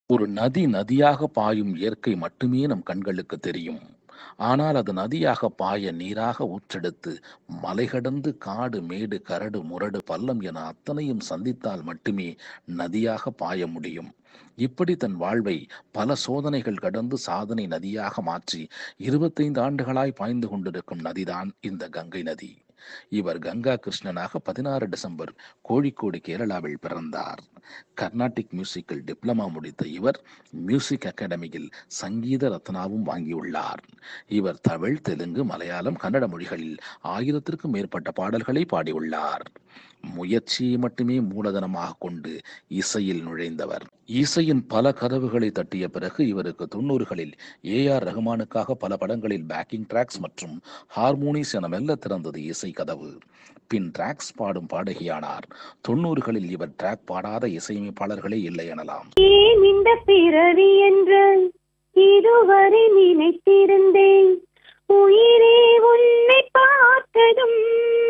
ஒரு நதி நதியாக பாயும் இயற்கை மட்டுமே நம் கண்களுக்கு தெரியும் ஆனால் அது நதியாக பாய நீராக ஊற்றெடுத்து மலை கடந்து காடு மேடு கரடு முரடு பள்ளம் என அத்தனையும் சந்தித்தால் மட்டுமே நதியாக பாய முடியும் இப்படி தன் வாழ்வை பல சோதனைகள் கடந்து சாதனை நதியாக மாற்றி இருபத்தைந்து ஆண்டுகளாய் பாய்ந்து கொண்டிருக்கும் நதிதான் இந்த கங்கை நதி இவர் கங்கா கிருஷ்ணனாக பதினாறு டிசம்பர் கோழிக்கோடு கேரளாவில் பிறந்தார் கர்நாடிக் மியூசிக்கில் டிப்ளமா முடித்த இவர் மியூசிக் அகாடமியில் சங்கீத ரத்னாவும் வாங்கியுள்ளார் இவர் தமிழ் தெலுங்கு மலையாளம் கன்னட மொழிகளில் ஆயிரத்திற்கும் மேற்பட்ட பாடல்களை பாடியுள்ளார் முயற்சியை மட்டுமே மூலதனமாக கொண்டு இசையில் நுழைந்தவர் இசையின் பல கதவுகளை தட்டிய பிறகு இவருக்கு தொண்ணூறுகளில் ஏ ஆர் ரஹ்மானுக்காக பல படங்களில் பேக்கிங் ட்ராக்ஸ் மற்றும் ஹார்மோனிஸ் என மெல்ல திறந்தது இசை கதவு பின் ட்ராக்ஸ் பாடும் பாடகியானார் தொண்ணூறுகளில் இவர் ட்ராக் பாடாத இசையமைப்பாளர்களே இல்லை எனலாம் ஏன் இந்த பிறவி என்று இதுவரை நினைத்திருந்தேன் உயிரே உன்னை பார்த்ததும்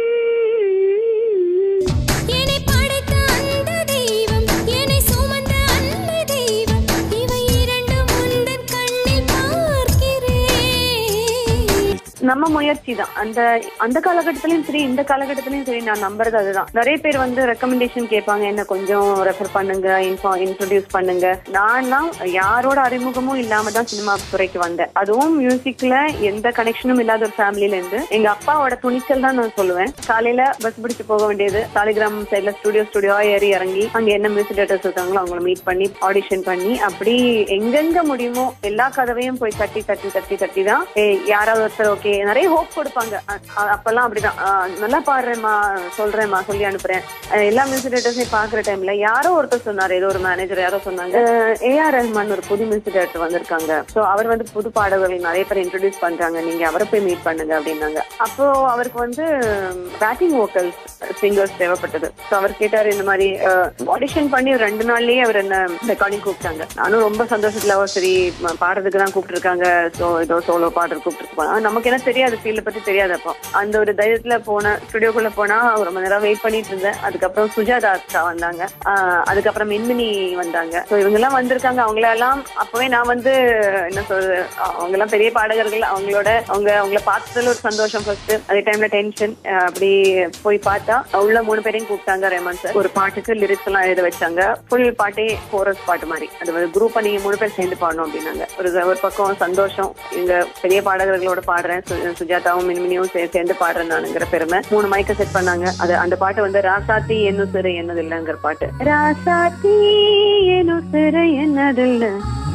என்னை படைத்த அந்த தெய்வம் என்னை சுமந்த அந்த தெய்வம் இவை இரண்டும் உந்தன் கண்ணில் பார்க்கிறேன் நம்ம முயற்சி தான் அந்த அந்த காலகட்டத்திலயும் சரி இந்த காலகட்டத்திலயும் சரி நான் நம்புறது அதுதான் நிறைய பேர் வந்து ரெக்கமெண்டேஷன் கேட்பாங்க என்ன கொஞ்சம் ரெஃபர் பண்ணுங்க இன்ட்ரோடியூஸ் பண்ணுங்க நான்லாம் யாரோட அறிமுகமும் இல்லாம தான் சினிமா துறைக்கு வந்தேன் அதுவும் மியூசிக்ல எந்த கனெக்ஷனும் இல்லாத ஒரு ஃபேமிலில இருந்து எங்க அப்பாவோட துணிச்சல் தான் நான் சொல்லுவேன் காலையில பஸ் பிடிச்சு போக வேண்டியது சாலிகிராம் சைட்ல ஸ்டுடியோ ஸ்டுடியோ ஏறி இறங்கி அங்க என்ன மியூசிக் டேரக்டர்ஸ் இருக்காங்களோ அவங்கள மீட் பண்ணி ஆடிஷன் பண்ணி அப்படி எங்கெங்க முடியுமோ எல்லா கதவையும் போய் தட்டி தட்டி தட்டி தட்டி தான் ஏய், யாராவது ஒருத்தர் ஓகே நிறைய ஹோப் கொடுப்பாங்க அ- அ- அப்பெல்லாம் அப்படிதான் அ, நல்லா பாடுறேம்மா சொல்றேம்மா சொல்லி அனுப்புறேன் அஹ், எல்லா மியூசிக் டேரக்டர்ஸையும் பாக்குற டைம்ல யாரோ ஒருத்தர் சொன்னாரு ஏதோ ஒரு மேனேஜர் யாரோ சொன்னாங்க ஏஆர் ரஹ்மான் ஒரு புது மியூசிக் டேரக்டர் வந்திருக்காங்க சோ அவர் வந்து புது பாடல்கள் நிறைய பேர் இன்ட்ரடியூஸ் பண்றாங்க நீங்க அவரை போய் மீட் பண்ணுங்க அப்படின்னாங்க அப்போ அவருக்கு வந்து பேக்கிங் வோக்கல்ஸ் சிங்கர்ஸ் தேவைப்பட்டது சோ அவர் கேட்டாரு இந்த மாதிரி ஆடிஷன் பண்ணி ஒரு ரெண்டு நாள்லயே அவர் என்ன ரெக்கார்டிங் கூப்பிட்டாங்க நானும் ரொம்ப சந்தோஷத்துல "ஓ, சரி ம- பாடுறதுக்கு தான் கூப்பிட்டுருக்காங்க சோ ஏதோ சோலோ பாடுறது கூப்பிட்டுருப்பாங்க நமக்கு என்ன தெரியாது ஃபீல்ட பத்தி தெரியாது அப்போ அந்த ஒரு தைரியத்துல போன ஸ்டுடியோக்குள்ள போனா ரொம்ப நேரம் வெயிட் பண்ணிட்டு இருந்தேன் அதுக்கப்புறம் சுஜாதா அக்கா வந்தாங்க ஆஹ் அதுக்கப்புறம் மின்மினி வந்தாங்க ஸோ இவங்க எல்லாம் வந்திருக்காங்க அவங்களெல்லாம் அப்பவே நான் வந்து என்ன சொல்றது அவங்க எல்லாம் பெரிய பாடகர்கள் அவங்களோட அவங்க அவங்கள பார்த்ததுல ஒரு சந்தோஷம் ஃபர்ஸ்ட் அதே டைம்ல டென்ஷன் அப்படி போய் பார்த்தா உள்ள மூணு பேரையும் கூப்பிட்டாங்க ரேமான் சார் ஒரு பாட்டுக்கு லிரிக்ஸ் எல்லாம் எழுத வச்சாங்க ஃபுல் பாட்டே கோரஸ் பாட்டு மாதிரி அது ஒரு குரூப்பா நீங்க மூணு பேர் சேர்ந்து பாடணும் அப்படின்னாங்க ஒரு ஒரு பக்கம் சந்தோஷம் இங்க பெரிய பாடகர்களோட பாடுறேன் சு- சுஜாதாவும் மின்மினியும் சே- சேர்ந்து பாடுறேன் நானுங்கிற பெருமை மூணு மைக்க செட் பண்ணாங்க அது அந்த பாட்டு வந்து ராசாத்தி என்ன சிறு என்னது இல்லைங்கிற பாட்டு ராசாத்தி என்ன சிறு என்னது இல்லை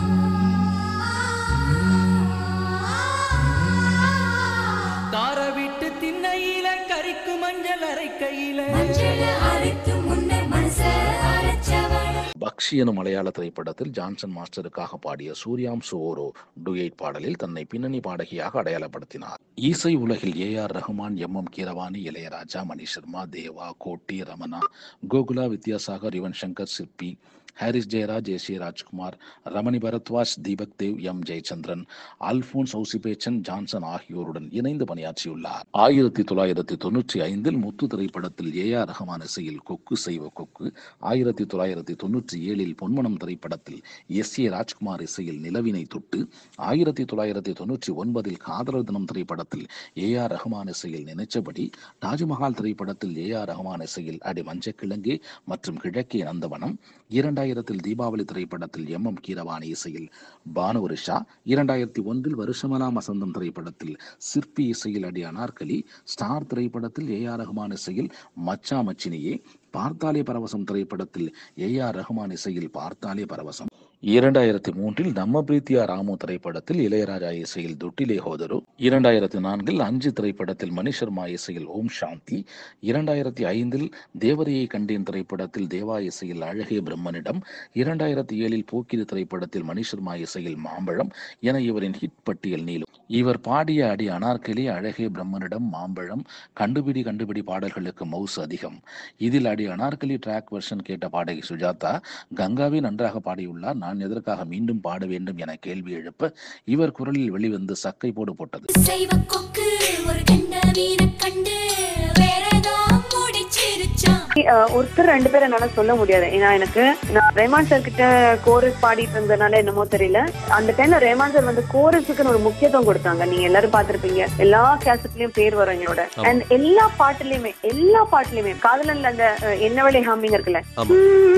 கார விட்டு திண்ணையில கறிக்கு மஞ்சள் அரைக்கையில அரைக்கும் முன்னர் மனச அரைச்சவள பக்ஷி எனும் மலையாள திரைப்படத்தில் ஜான்சன் மாஸ்டருக்காக பாடிய சூர்யாம் சுவோரோ டுயேட் பாடலில் தன்னை பின்னணி பாடகியாக அடையாளப்படுத்தினார் இசை உலகில் A R Rahman M M Keeravani Ilaiyaraaja Mani Sharma Deva Koti Ramana Gogula Vidyasagar Yuvan Shankar Sirpy Harris Jayaraj S A Rajkumar Ramani Bharadwaj Deepak Dev M Jayachandran Alphons Ouseppachan Johnson ஆகியோருடன் இணைந்து பணியாற்றியுள்ளார் ஆயிரத்தி தொள்ளாயிரத்தி தொண்ணூற்றி ஐந்தில் முத்து திரைப்படத்தில் ஏ ஆர் ரஹ்மான் இசையில் கொக்கு செய்வ கொக்கு ஆயிரத்தி தொள்ளாயிரத்தி தொண்ணூற்றி ஏழில் பொன்மனம் திரைப்படத்தில் எஸ் ஏ ராஜ்குமார் இசையில் நிலவினை தொட்டு ஆயிரத்தி தொள்ளாயிரத்தி தொண்ணூற்றி ஒன்பதில் காதலர் தினம் திரைப்படத்தில் ஏ ஆர் ரஹ்மான் இசையில் நினைச்சபடி தாஜ்மஹால் திரைப்படத்தில் ஏ ஆர் ரஹ்மான் இசையில் அடி மஞ்சக்கிழங்கே மற்றும் கிழக்கே நந்தவனம் இரண்டாயிரத்தில் தீபாவளி திரைப்படத்தில் எம் எம் கீரவாணி இசையில் பானுவரு ஷா இரண்டாயிரத்தி ஒன்றில் வருஷமலாம் வசந்தம் திரைப்படத்தில் சிற்பி இசையில் அடி அனார்கலி ஸ்டார் திரைப்படத்தில் ஏ ஆர் ரஹ்மான் இசையில் மச்சா மச்சினியே பார்த்தாலே பரவசம் திரைப்படத்தில் ஏ ஆர் ரஹ்மான் இசையில் பார்த்தாலே பரவசம் இரண்டாயிரத்தி மூன்றில் நம்ம பிரீத்தியா ராமு திரைப்படத்தில் இளையராஜா இசையில் துட்டிலே ஹோதரு இரண்டாயிரத்தி நான்கில் அஞ்சு திரைப்படத்தில் மணி சர்மா இசையில் ஓம் சாந்தி இரண்டாயிரத்தி ஐந்தில் தேவதையை கண்டேன் திரைப்படத்தில் தேவா இசையில் அழகே பிரம்மனிடம் இரண்டாயிரத்தி ஏழில் போக்கிரி திரைப்படத்தில் மணி சர்மா இசையில் மாம்பழம் என இவரின் ஹிட் பட்டியல் நீளும் இவர் பாடிய அடி அனார்கலி அழகே பிரம்மனிடம் மாம்பழம் கண்டுபிடி கண்டுபிடி பாடல்களுக்கு மவுசு அதிகம் இதில் அடி அனார்கலி ட்ராக் வெர்ஷன் கேட்ட பாடகி சுஜாதா கங்காவே நன்றாக பாடியுள்ளார் நான் எதற்காக மீண்டும் பாட வேண்டும் என கேள்வி எழுப்ப இவர் குரலில் வெளிவந்து சக்கை போடு போட்டது செய்வ கொக்கு ஒரு கண்ட மீனை கண்டு வேறதான் முடிச்சிருச்சான் அஹ், ஒருத்தர் ரெண்டு பேர் என்னால சொல்ல முடியாது ஏன்னா எனக்கு நான் ரேமான் சார் கிட்ட கோரஸ் பாடிட்டு இருந்ததுனால என்னமோ தெரியல அந்த டைம்ல ரேமான் சார் வந்து கோரஸுக்குன்னு ஒரு முக்கியத்துவம் கொடுத்தாங்க நீங்க எல்லாரும் பாத்திருப்பீங்க எல்லா கேசட்லயும் பேர் வரும் எங்களோட அண்ட் எல்லா பாட்டுலயுமே எல்லா பாட்டுலயுமே காதலன்ல அந்த அஹ், என்ன வழி ஹாமிங் இருக்குல்ல ஆமா.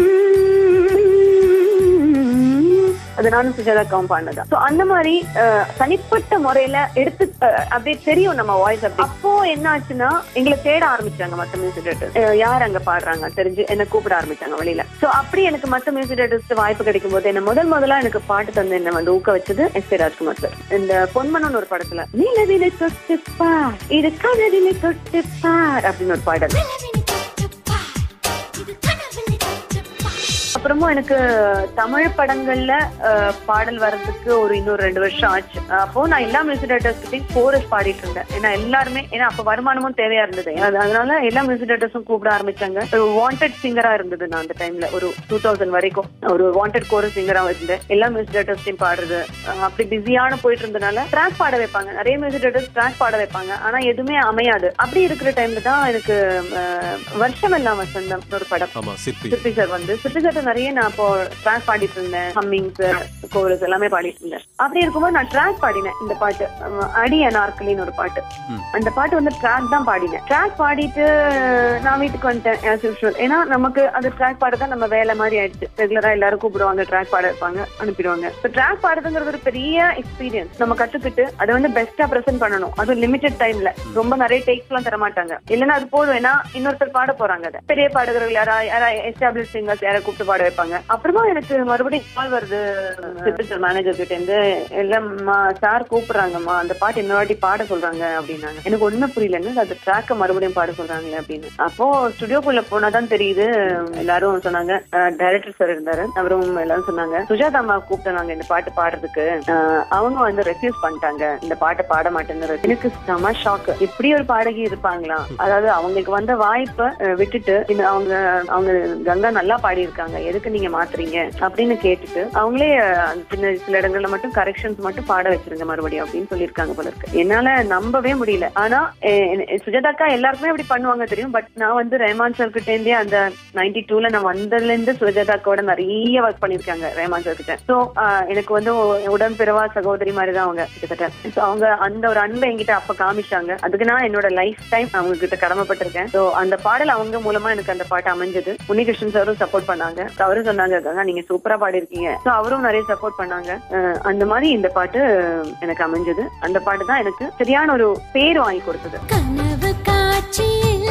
அது நானும் சுஜாதாக்காவும் பாடினதா சோ அந்த மாதிரி அஹ், தனிப்பட்ட முறையில எடுத்து அஹ், அப்படியே தெரியும் நம்ம வாய்ஸ் அப்படி அப்போ என்ன ஆச்சுன்னா எங்களை தேட ஆரம்பிச்சாங்க மத்த மியூசிக் டேரக்டர் யார் அங்க பாடுறாங்க தெரிஞ்சு என்ன கூப்பிட ஆரம்பிச்சாங்க வெளியில சோ அப்படி எனக்கு மத்த மியூசிக் டேரக்டர்ஸ் வாய்ப்பு கிடைக்கும் போது என்ன முதல் முதலா எனக்கு பாட்டு தந்து என்ன வந்து ஊக்க வச்சது எஸ் ஏ ராஜ்குமார் சார் இந்த பொன்மனன் ஒரு படத்துல நீலவினை தொட்டு பார் இது கனவினை தொட்டு பார் அப்படின்னு ஒரு பாடல் நிலவினை தொட்டுப் பார். இது கனவினை தொட்டுப் பார். அப்புறமும் எனக்கு தமிழ் படங்கள்ல அஹ், பாடல் வர்றதுக்கு ஒரு இன்னொரு ரெண்டு வருஷம் ஆச்சு அப்போ நான் எல்லா மியூசிக் டேரக்டர்ஸ்கிட்டையும் கோரஸ் பாடிட்டு இருந்தேன் ஏன்னா எல்லாருமே ஏன்னா அப்ப வருமானமும் தேவையா இருந்தது அது- அதனால எல்லா மியூசிக் டேரக்டர்ஸும் கூப்பிட ஆரம்பிச்சாங்க ஒரு வாண்டட் சிங்கரா இருந்தது நான் அந்த டைம்ல ஒரு டூ தௌசண்ட் வரைக்கும் ஒரு வாண்டட் கோரஸ் சிங்கரா இருந்தேன் எல்லா மியூசிக் டேரக்டர்ஸ்டையும் பாடுறது அஹ், அப்படி பிஸியான போயிட்டு இருந்தனால ட்ராக் பாட வைப்பாங்க நிறைய மியூசிக் டேரக்டர்ஸ் ட்ராக் பாட வைப்பாங்க ஆனா எதுவுமே அமையாது அப்படி இருக்கிற டைம்ல தான் எனக்கு அஹ், வருஷம் எல்லாம் வசந்தம் ஒரு படம் ஆமா சிற்பி சிற்பி சார் வந்து சிற்பி சார் நிறைய நான் இப்போ ட்ராக் பாடிட்டு இருந்தேன் ஹம்மிங்ஸ் கோரஸ் எல்லாமே பாடிட்டு இருந்தேன் அப்படி இருக்கும்போது நான் ட்ராக் பாடினேன் இந்த பாட்டு அஹ் அடி அனார்கலின்னு ஒரு பாட்டு ம். அந்த பாட்டு வந்து ட்ராக் தான் பாடினேன் ட்ராக் பாடிட்டு நான் வீட்டுக்கு வந்துட்டேன் as usual. ஏன்னா நமக்கு அது ட்ராக் பாடுறதா நம்ம வேலை மாதிரி ஆயிடுச்சு ரெகுலரா எல்லாரும் கூப்பிடுவாங்க ட்ராக் பாட வைப்பாங்க அனுப்பிடுவாங்க இப்போ ட்ராக் பாடுறதுங்கிறது ஒரு பெரிய எக்ஸ்பீரியன்ஸ் நம்ம கத்துக்கிட்டு அதை வந்து பெஸ்டா ப்ரெசென்ட் பண்ணணும் அது லிமிடெட் டைம்ல ரொம்ப நிறைய டேக்ஸ் எல்லாம் தர மாட்டாங்க இல்லைன்னா அது போதும் ஏன்னா இன்னொருத்தர் பாட போறாங்க அதை பெரிய பாடகர்கள் யாரா யாரா எஸ்டாப்ளிஷ் சிங்கர்ஸ் யாரை கூப்பிட்டு பாட வைப்பாங்க அப்புறமா எனக்கு மறுபடியும் கால் வருது சிபிச்சர் மேனேஜர் கிட்ட இருந்து இல்லம்மா சார் கூப்பிடுறாங்கம்மா அந்த பாட்டு இன்னொரு வாட்டி பாட சொல்றாங்க அப்படின்னாங்க எனக்கு ஒண்ணுமே புரியலன்னு அந்த ட்ராக்கை மறுபடியும் பாட சொல்றாங்களே அப்படின்னு அப்போ ஸ்டுடியோக்குள்ள போனாதான் தெரியுது எல்லாரும் சொன்னாங்க டைரக்டர் சார் இருந்தாரு அவரும் எல்லாரும் சொன்னாங்க சுஜாதா அம்மா கூப்பிட்டாங்க இந்த பாட்டு பாடுறதுக்கு அஹ், அவங்க வந்து ரெஃப்யூஸ் பண்ணிட்டாங்க இந்த பாட்டை பாட மாட்டேன்னு எனக்கு செம ஷாக் இப்படி ஒரு பாடகி இருப்பாங்களா அதாவது அவங்களுக்கு வந்த வாய்ப்பை அஹ், விட்டுட்டு இந்த அவங்க அவங்க கங்கா நல்லா பாடி இருக்காங்க எதுக்கு நீங்க மாத்துறீங்க அப்படின்னு கேட்டுட்டு அவங்களே அஹ், சின்ன சில இடங்கள்ல மட்டும் கரெக்ஷன்ஸ் மட்டும் பாட வச்சிருங்க மறுபடியும் அப்படின்னு சொல்லியிருக்காங்க போல இருக்கு என்னால நம்பவே முடியல ஆனா அஹ், எ- சுஜாதாக்கா எல்லாருக்குமே அப்படி பண்ணுவாங்க தெரியும் பட் நான் வந்து ரஹ்மான் சார் கிட்ட இருந்தே அந்த நைன்டி டூல நான் வந்ததுல இருந்து சுஜாதாக்காவோட நிறைய ஒர்க் பண்ணிருக்காங்க ரஹ்மான் சார் கிட்ட சோ எனக்கு வந்து உ- உடன்பிறவா சகோதரி மாதிரி தான் அவங்க கிட்டத்தட்ட So, அவங்க அந்த ஒரு அன்பை என்கிட்ட அப்ப காமிச்சாங்க அதுக்கு நான் என்னோட லைஃப் டைம் அவங்க கிட்ட கடமைப்பட்டிருக்கேன் சோ அந்த பாடல் அவங்க மூலமா எனக்கு அந்த பாட்டு அமைஞ்சது உன்னிகிருஷ்ணன் சாரும் சப்போர்ட் பண்ணாங்க So, அவரும் சொன்னாங்க "கங்கா, நீங்க சூப்பரா பாடிருக்கீங்க சோ அவரும் நிறைய சப்போர்ட் பண்ணாங்க அஹ் அந்த மாதிரி இந்த பாட்டு எனக்கு அமைஞ்சது அந்த பாட்டு தான் எனக்கு சரியான ஒரு பேர் வாங்கி கொடுத்தது கனவு காட்சியில்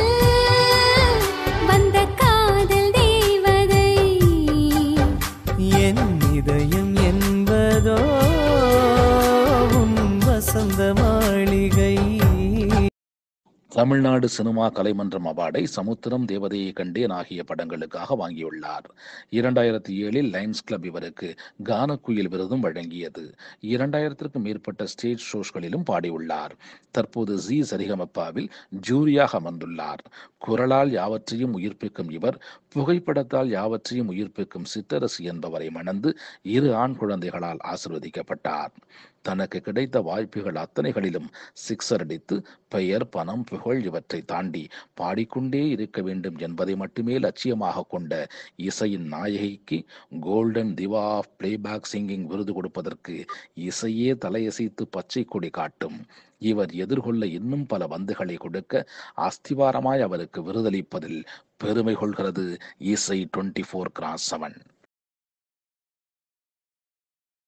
வந்த காதல் தேவதை என் இதயம் என்பதோ உன் வசந்த மாளிகை தமிழ்நாடு சினிமா கலைமன்றம் அவார்டை சமுத்திரம் தேவதையை கண்டேன் ஆகிய படங்களுக்காக வாங்கியுள்ளார் இரண்டாயிரத்தி ஏழில் லைன்ஸ் கிளப் இவருக்கு கானக்குயில் விருதும் வழங்கியது இரண்டாயிரத்திற்கும் மேற்பட்ட ஸ்டேஜ் ஷோஸ்களிலும் பாடியுள்ளார் தற்போது ஜி சரிகமப்பாவில் ஜூரியாக அமர்ந்துள்ளார் குரலால் யாவற்றையும் உயிர்ப்பிக்கும் இவர் புகைப்படத்தால் யாவற்றையும் உயிர்ப்பிக்கும் சித்தரசு என்பவரை மணந்து இரு ஆண் குழந்தைகளால் ஆசிர்வதிக்கப்பட்டார் தனக்கு கிடைத்த வாய்ப்புகள் அத்தனைகளிலும் சிக்ஸர் அடித்து பெயர் பணம் புகழ் இவற்றை தாண்டி பாடிக்கொண்டே இருக்க வேண்டும் என்பதை மட்டுமே லட்சியமாக கொண்ட இசையின் நாயகிக்கு golden diva of playback singing விருது கொடுப்பதற்கு இசையே தலையசைத்து பச்சை கொடி காட்டும் இவர் எதிர்கொள்ள இன்னும் பல பந்துகளை கொடுக்க அஸ்திவாரமாய் அவருக்கு விருதளிப்பதில் பெருமை கொள்கிறது இசை டுவெண்ட்டி ஃபோர் கிராஸ் செவன்